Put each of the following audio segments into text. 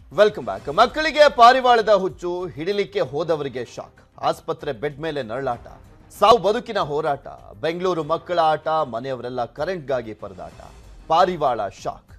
welcome back ಮಕ್ಕಳಿಗೆ ಪಾರಿವಾಳದ ಹುಚ್ಚು ಹಿಡಿಲಿಕ್ಕೆ ಹೋದವರಿಗೆ ಶಾಕ್ ಆಸ್ಪತ್ರೆ ಬೆಡ್ ಮೇಲೆ ನರಳಾಟ ಸಾವು ಬದುಕಿನ ಹೋರಾಟ ಬೆಂಗಳೂರು ಮಕ್ಕಳ ಆಟ ಮನೆಯವರೆಲ್ಲ ಕರೆಂಟ್ಗಾಗಿ ಪರದಾಟ ಪಾರಿವಾಳ ಶಾಕ್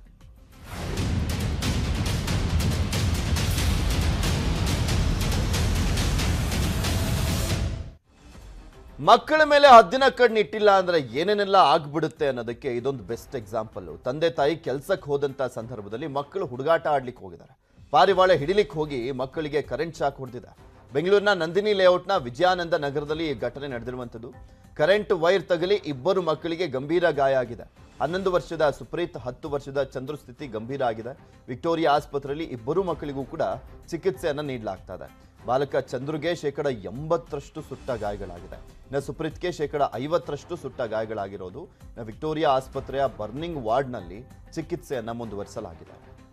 ಮಕ್ಕಳ ಮೇಲೆ ಹದ್ದಿನ ಕಣ್ಣು ಇಟ್ಟಿಲ್ಲ ಅಂದ್ರೆ ಏನೇನೆಲ್ಲ ಆಗ್ಬಿಡುತ್ತೆ ಅನ್ನೋದಕ್ಕೆ ಇದೊಂದು ಬೆಸ್ಟ್ ಎಕ್ಸಾಂಪಲ್ ತಂದೆ ತಾಯಿ ಕೆಲ್ಸಕ್ಕೆ ಹೋದಂತ ಸಂದರ್ಭದಲ್ಲಿ ಮಕ್ಕಳು ಹುಡುಗಾಟ ಆಡ್ಲಿಕ್ಕೆ ಹೋಗಿದ್ದಾರೆ ಪಾರಿವಾಳ ಹಿಡಿಲಿಕ್ಕೆ ಹೋಗಿ ಮಕ್ಕಳಿಗೆ ಕರೆಂಟ್ ಶಾಕ್ ಹೊಡೆದಿದೆ ಬೆಂಗಳೂರಿನ ನಂದಿನಿ ಲೇಔಟ್ನ ವಿಜಯಾನಂದ ನಗರದಲ್ಲಿ ಈ ಘಟನೆ ನಡೆದಿರುವಂಥದ್ದು ಕರೆಂಟ್ ವೈರ್ ತಗಲಿ ಇಬ್ಬರು ಮಕ್ಕಳಿಗೆ ಗಂಭೀರ ಗಾಯ ಆಗಿದೆ ಹನ್ನೊಂದು ವರ್ಷದ ಸುಪ್ರೀತ್ ಹತ್ತು ವರ್ಷದ ಚಂದ್ರು ಸ್ಥಿತಿ ಗಂಭೀರ ಆಗಿದೆ ವಿಕ್ಟೋರಿಯಾ ಆಸ್ಪತ್ರೆಯಲ್ಲಿ ಇಬ್ಬರು ಮಕ್ಕಳಿಗೂ ಕೂಡ ಚಿಕಿತ್ಸೆಯನ್ನ ನೀಡಲಾಗ್ತಾ ಇದೆ ಬಾಲಕ ಚಂದ್ರುಗೆ ಶೇಕಡ ಎಂಬತ್ತರಷ್ಟು ಸುಟ್ಟ ಗಾಯಗಳಾಗಿದೆ ಇನ್ನು ಸುಪ್ರೀತ್ಗೆ ಶೇಕಡ ಐವತ್ತರಷ್ಟು ಸುಟ್ಟ ಗಾಯಗಳಾಗಿರೋದು ಇನ್ನು ವಿಕ್ಟೋರಿಯಾ ಆಸ್ಪತ್ರೆಯ ಬರ್ನಿಂಗ್ ವಾರ್ಡ್ನಲ್ಲಿ ಚಿಕಿತ್ಸೆಯನ್ನ ಮುಂದುವರಿಸಲಾಗಿದೆ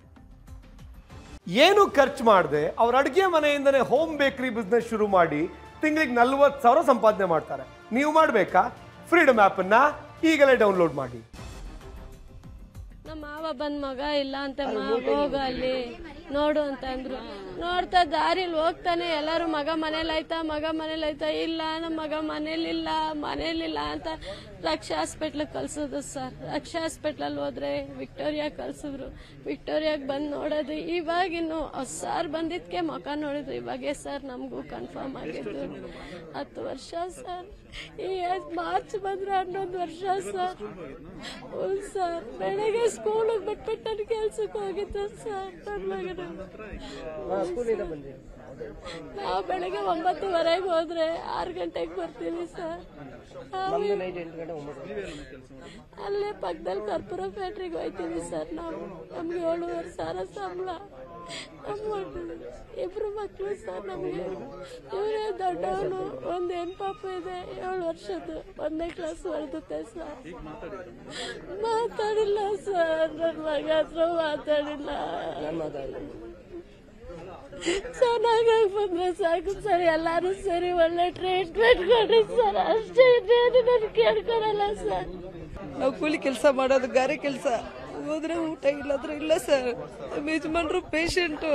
ಏನು ಖರ್ಚು ಮಾಡದೆ ಅವ್ರ ಅಡುಗೆ ಮನೆಯಿಂದನೇ ಹೋಮ್ ಬೇಕರಿ ಬಿಸ್ನೆಸ್ ಶುರು ಮಾಡಿ ತಿಂಗಳಿಗೆ ನಲ್ವತ್ತು ಸಾವಿರ ಸಂಪಾದನೆ ಮಾಡ್ತಾರೆ ನೀವು ಮಾಡಬೇಕಾ ಫ್ರೀಡಮ್ ಆ್ಯಪನ್ನು ಈಗಲೇ ಡೌನ್ಲೋಡ್ ಮಾಡಿ ನಮ್ಮ ಮಾವ ಬಂದ್ ಮಗ ಇಲ್ಲ ಅಂತ ಮಾವ ಹೋಗ ಅಲ್ಲಿ ನೋಡು ಅಂತ ಅಂದ್ರು ನೋಡ್ತಾ ದಾರಿಲಿ ಹೋಗ್ತಾನೆ ಎಲ್ಲರೂ ಮಗ ಮನೇಲಾಯ್ತಾ ಮಗ ಮನೇಲಾಯ್ತಾ ಇಲ್ಲ ನಮ್ಮ ಮಗ ಮನೇಲಿಲ್ಲ ಮನೇಲಿಲ್ಲ ಅಂತ ರಕ್ಷಾ ಹಾಸ್ಪಿಟ್ಲಿಗೆ ಕಳ್ಸೋದು ಸರ್ ರಕ್ಷಾ ಹಾಸ್ಪಿಟ್ಲಲ್ಲಿ ಹೋದ್ರೆ ವಿಕ್ಟೋರಿಯಾ ಕಳ್ಸಿದ್ರು ವಿಕ್ಟೋರಿಯಾಗೆ ಬಂದು ನೋಡೋದು ಇವಾಗಿನ್ನು ಸರ್ ಬಂದಿದ್ಕೆ ಮುಖ ನೋಡಿದ್ರು ಇವಾಗೆ ಸರ್ ನಮಗೂ ಕನ್ಫರ್ಮ್ ಆಗಿದ್ದು ಹತ್ತು ವರ್ಷ ಸರ್ ಈ ಮಾರ್ಚ್ ಬಂದ್ರೆ ಹನ್ನೊಂದು ವರ್ಷ ಸರ್ ಹ್ಞೂ ಸರ್ ಬೆಳಗ್ಗೆ ಸ್ಕೂಲಿಗೆ ಬಿಟ್ಬಿಟ್ಟು ನನ್ನ ಕೆಲ್ಸಕ್ಕೆ ಹೋಗಿದ್ದೆ ಸರ್ ನನ್ನ ಮಗನ ನಾವು ಬೆಳಗ್ಗೆ ಒಂಬತ್ತುವರೆಗೆ ಹೋದ್ರೆ ಆರು ಗಂಟೆಗೆ ಬರ್ತೀವಿ ಸರ್ ನಾವು ಅಲ್ಲೇ ಪಕ್ಕದಲ್ಲಿ ಕರ್ಪೂರ ಫ್ಯಾಕ್ಟ್ರಿಗೆ ಹೋಯ್ತೀವಿ ಸರ್ ನಾವು ನಮ್ಗೆ ಏಳುವರೆ ಸಾವಿರ ಸಂಬಳ ನಮ್ಮ ಇಬ್ರು ಮಕ್ಕಳು ಸರ್ ನಮಗೆ ಇವರೇ ದೊಡ್ಡವನು ಒಂದು ಹೆಣ್ಪಾಪು ಇದೆ ಏಳು ವರ್ಷದ್ದು ಒಂದನೇ ಕ್ಲಾಸ್ ಹೊಡೆದುತ್ತೆ ಸರ್ ಮಾತಾಡಿಲ್ಲ ಸರ್ ನನ್ನ ಮಗ ಹತ್ರ ಮಾತಾಡಿಲ್ಲ ಚೆನ್ನಾಗಾಗಿ ಬಂದ್ರೆ ಸಾಕು ಸರ್ ಎಲ್ಲಾರು ಸರಿ ಒಳ್ಳೆ ಟ್ರೀಟ್ಮೆಂಟ್ ಕೊಡಿ ಸರ್ ಅಷ್ಟೇ ಇನ್ನೇನು ನಾನು ಕೇಳ್ಕೊಳಲ್ಲ ಸರ್ ನಾವು ಕೂಲಿ ಕೆಲಸ ಮಾಡೋದು ಗಾರೆ ಕೆಲಸ ಹೋದ್ರೆ ಊಟ ಇಲ್ಲಾದ್ರೆ ಇಲ್ಲ ಸರ್ ನಮ್ಮ ಯಜಮಾನ್ರು ಪೇಷಂಟು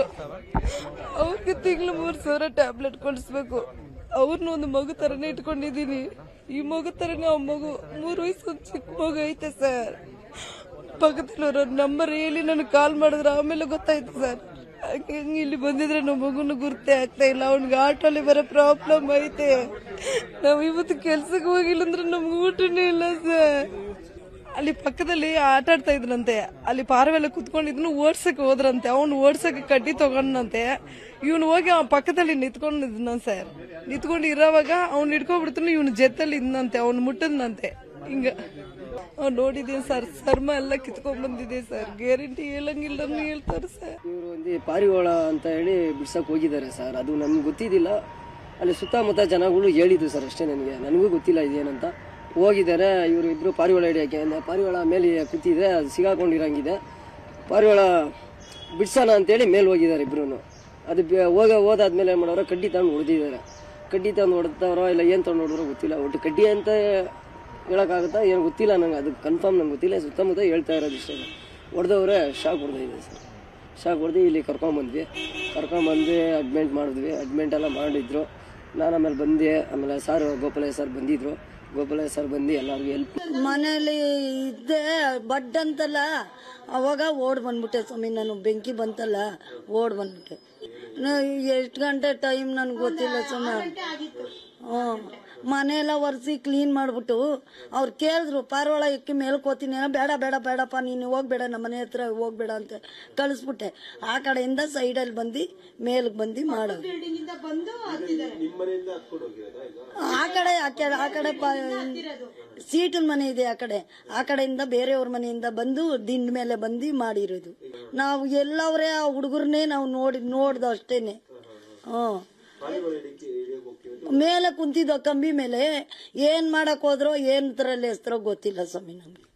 ಅವ್ರಿಗೆ ತಿಂಗಳು ಮೂರು ಸಾವಿರ ಟ್ಯಾಬ್ಲೆಟ್ ಕೊಡಿಸ್ಬೇಕು ಅವ್ರನ್ನ ಒಂದು ಮಗು ಥರನೇ ಇಟ್ಕೊಂಡಿದ್ದೀನಿ ಈ ಮಗು ಥರನೇ ಆ ಮಗು ಮೂರು ವಯಸ್ಸು ಒಂದು ಚಿಕ್ಕ ಮಗು ಐತೆ ಸರ್ ಪಕ್ಕದಲ್ಲಿರೋ ನಂಬರ್ ಹೇಳಿ ನನಗೆ ಕಾಲ್ ಮಾಡಿದ್ರೆ ಆಮೇಲೆ ಗೊತ್ತಾಯ್ತು ಸರ್ ಹಂಗೆ ಹಂಗೆ ಇಲ್ಲಿ ಬಂದಿದ್ರೆ ನಮ್ಮ ಮಗುನ ಗುರ್ತೇ ಆಗ್ತಾ ಇಲ್ಲ ಅವ್ನಿಗೆ ಆಟೋಲಿ ಬರೋ ಪ್ರಾಬ್ಲಮ್ ಐತೆ ನಾವು ಇವತ್ತು ಕೆಲ್ಸಕ್ಕೆ ಹೋಗಿಲ್ಲ ಅಂದ್ರೆ ನಮ್ಗೆ ಊಟನೇ ಇಲ್ಲ ಸರ್ ಅಲ್ಲಿ ಪಕ್ಕದಲ್ಲಿ ಆಟ ಆಡ್ತಾ ಇದ್ರಂತೆ ಅಲ್ಲಿ ಪಾರವೆಲ್ಲ ಕುತ್ಕೊಂಡಿದ್ನು ಓಡ್ಸಕ್ ಹೋದ್ರಂತೆ ಅವ್ನು ಓಡ್ಸಕ್ ಕಡ್ಡಿ ತಗೊಂಡಂತೆ ಇವನು ಹೋಗಿ ಆ ಪಕ್ಕದಲ್ಲಿ ನಿಂತ್ಕೊಂಡಿದ್ನ ಸರ್ ನಿಂತ್ಕೊಂಡು ಇರೋವಾಗ ಅವ್ನು ಹಿಡ್ಕೊಬಿಡ್ತಾನೆ ಇವನು ಜೊತೆಲಿ ಇದ್ನಂತೆ ಅವ್ನು ಮುಟ್ಟದ್ನಂತೆ ಹಿಂಗ ಅವ್ನು ನೋಡಿದೀನಿ ಸರ್ ಚರ್ಮ ಎಲ್ಲ ಕಿತ್ಕೊಂಡ್ ಬಂದಿದೆ ಸರ್ ಗ್ಯಾರಂಟಿ ಹೇಳಂಗಿಲ್ಲ ಹೇಳ್ತಾರೆ ಸರ್ ಇವರು ಒಂದು ಪಾರಿವಾಳ ಅಂತ ಹೇಳಿ ಬಿಡ್ಸಕ್ ಹೋಗಿದ್ದಾರೆ ಸರ್ ಅದು ನಮ್ಗೆ ಗೊತ್ತಿದ್ದಿಲ್ಲ ಅಲ್ಲಿ ಸುತ್ತಮುತ್ತ ಜನಗಳು ಹೇಳಿದ್ರು ಸರ್ ಅಷ್ಟೇ ನನಗೆ ನನಗೂ ಗೊತ್ತಿಲ್ಲ ಇದೇನಂತ ಹೋಗಿದ್ದಾರೆ ಇವರು ಇಬ್ರು ಪಾರಿವಾಳ ಹಿಡಿಯೋಕೆ ಅಂದ್ರೆ ಪಾರಿವಾಳ ಮೇಲೆ ಕೂತಿದೆ ಅದು ಸಿಗಾಕೊಂಡಿರಂಗಿದೆ ಪಾರಿವಾಳ ಬಿಡ್ಸೋಣ ಅಂತೇಳಿ ಮೇಲೆ ಹೋಗಿದ್ದಾರೆ ಇಬ್ರು ಅದು ಬೆ- ಹೋಗ ಹೋದಾದ್ಮೇಲೆ ಏನು ಮಾಡೋರು ಕಡ್ಡಿ ತಗೊಂಡು ಹೊಡೆದಿದ್ದಾರೆ ಕಡ್ಡಿ ತಂದು ಹೊಡೆದವ್ರೋ ಇಲ್ಲ ಏನು ತೊಗೊಂಡು ಹೊಡೆದ್ರೋ ಗೊತ್ತಿಲ್ಲ ಒಟ್ಟು ಕಡ್ಡಿ ಅಂತ ಹೇಳೋಕ್ಕಾಗುತ್ತಾ ಏನು ಗೊತ್ತಿಲ್ಲ ನಂಗೆ ಅದು ಕನ್ಫರ್ಮ್ ನಂಗೆ ಗೊತ್ತಿಲ್ಲ ಸುತ್ತಮುತ್ತ ಹೇಳ್ತಾ ಇರೋದು ಇಷ್ಟೇ ಹೊಡೆದವ್ರೆ ಶಾಕ್ ಹೊಡೆದಿದೆ ಸರ್ ಶಾಕ್ ಹೊಡೆದು ಇಲ್ಲಿ ಕರ್ಕೊಂಬಂದ್ವಿ ಕರ್ಕೊಂಬಂದು ಅಡ್ಮಿಂಟ್ ಮಾಡಿದ್ವಿ ಅಡ್ಮಿಂಟ್ ಎಲ್ಲ ಮಾಡಿದ್ರು ನಾನು ಆಮೇಲೆ ಬಂದೆ ಆಮೇಲೆ ಸರ್ ಗೋಪಾಲಯ್ಯ ಸರ್ ಬಂದಿದ್ರು ಗೋಪಾಲಯ್ಯ ಸರ್ ಬಂದು ಎಲ್ಲರಿಗೂ ಹೆಲ್ಪ್ ಮನೇಲಿ ಇದ್ದೆ ಬಡ್ ಅಂತಲ್ಲ ಅವಾಗ ಓಡ್ ಬಂದ್ಬಿಟ್ಟೆ ಸ್ವಾಮಿ ನಾನು ಬೆಂಕಿ ಬಂತಲ್ಲ ಓಡ್ ಬಂದ್ಬಿಟ್ಟೆ ಎಷ್ಟು ಗಂಟೆ ಟೈಮ್ ನನಗೆ ಗೊತ್ತಿಲ್ಲ ಸ್ವಾಮಿ ಹ್ಞೂ ಮನೆಯೆಲ್ಲ ಒರೆಸಿ ಕ್ಲೀನ್ ಮಾಡಿಬಿಟ್ಟು ಅವ್ರು ಕೇಳಿದ್ರು ಪಾರಿವಾಳ ಎಕ್ಕಿ ಮೇಲ್ಕೋತೀನಿ ಬೇಡ ಬೇಡ ಬೇಡಪ್ಪ ನೀನು ಹೋಗ್ಬೇಡ ನಮ್ಮ ಮನೆ ಹತ್ರ ಹೋಗ್ಬೇಡ ಅಂತ ಕಳಿಸ್ಬಿಟ್ಟೆ ಆ ಕಡೆಯಿಂದ ಸೈಡಲ್ಲಿ ಬಂದು ಮೇಲ್ಗೆ ಬಂದು ಮಾಡೋದು ಆ ಕಡೆ ಆ ಕಡೆ ಆ ಕಡೆ ಸೀಟಿನ ಮನೆ ಇದೆ ಆ ಕಡೆ ಆ ಕಡೆಯಿಂದ ಬೇರೆಯವ್ರ ಮನೆಯಿಂದ ಬಂದು ದಿಂಡ್ ಮೇಲೆ ಬಂದು ಮಾಡಿರೋದು ನಾವು ಎಲ್ಲವರೇ ಆ ಹುಡುಗರನ್ನೇ ನಾವು ನೋಡಿ ನೋಡ್ದು ಅಷ್ಟೇನೆ ಹ್ಞೂ ಮೇಲೆ ಕುಂತಿದ್ದೋ ಕಂಬಿ ಮೇಲೆ ಏನ್ ಮಾಡಕ್ ಹೋದ್ರೋ ಏನ್ ತರಲ್ಲಿ ಹೆಸ್ರೋ ಗೊತ್ತಿಲ್ಲ ಸ್ವಾಮಿ ನಮ್ಗೆ